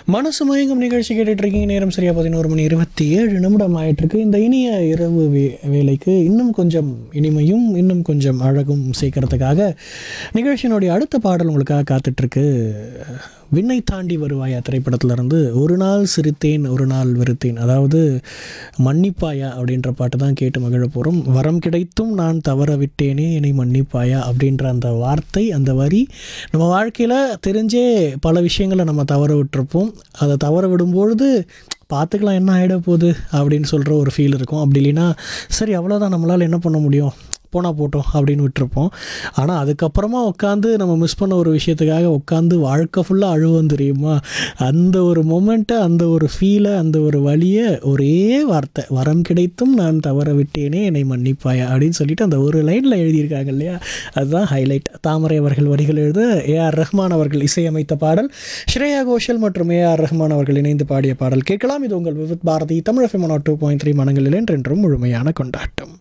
மனசு மயங்கும் நிகழ்ச்சி கேட்டுட்டு இருக்கீங்க நேரம் சரியா பதினோரு மணி இருபத்தி ஏழு நிமிடம் ஆயிட்டிருக்கு இந்த இனிய இரவு வே வேலைக்கு இன்னும் கொஞ்சம் இனிமையும் இன்னும் கொஞ்சம் அழகும் சேர்க்கறதுக்காக நிகழ்ச்சியினுடைய அடுத்த பாடல் உங்களுக்காக காத்துட்ருக்கு விண்ணை தாண்டி வருவாயா திரைப்படத்திலிருந்து ஒரு நாள் சிரித்தேன் ஒரு நாள் வெறுத்தேன் அதாவது மன்னிப்பாயா அப்படின்ற பாட்டு தான் கேட்டு மகிழ போகிறோம் வரம் கிடைத்தும் நான் தவற விட்டேனே என்னை மன்னிப்பாயா அப்படின்ற அந்த வார்த்தை அந்த வரி நம்ம வாழ்க்கையில் தெரிஞ்சே பல விஷயங்களை நம்ம தவற விட்டுருப்போம் அதை தவற விடும்பொழுது பார்த்துக்கலாம் என்ன ஆகிட போகுது அப்படின்னு சொல்கிற ஒரு ஃபீல் இருக்கும் அப்படி இல்லைன்னா சரி அவ்வளோதான் நம்மளால் என்ன பண்ண முடியும் போனால் போட்டோம் அப்படின்னு விட்டுருப்போம் ஆனால் அதுக்கப்புறமா உட்காந்து நம்ம மிஸ் பண்ண ஒரு விஷயத்துக்காக உட்காந்து வாழ்க்கை ஃபுல்லாக அழுவோம் தெரியுமா அந்த ஒரு மொமெண்ட்டை அந்த ஒரு ஃபீலை அந்த ஒரு வழியை ஒரே வார்த்தை வரம் கிடைத்தும் நான் தவற விட்டேனே என்னை மன்னிப்பாயா அப்படின்னு சொல்லிட்டு அந்த ஒரு லைனில் எழுதியிருக்காங்க இல்லையா அதுதான் ஹைலைட் தாமரை அவர்கள் வரிகள் எழுத ஏஆர் ரஹ்மான் அவர்கள் இசையமைத்த பாடல் ஸ்ரேயா கோஷல் மற்றும் ஏஆர் ரஹ்மான் அவர்கள் இணைந்து பாடிய பாடல் கேட்கலாம் இது உங்கள் Vividh Bharati Tamil FM two point three மனங்களில் என்றென்றும் முழுமையான கொண்டாட்டம்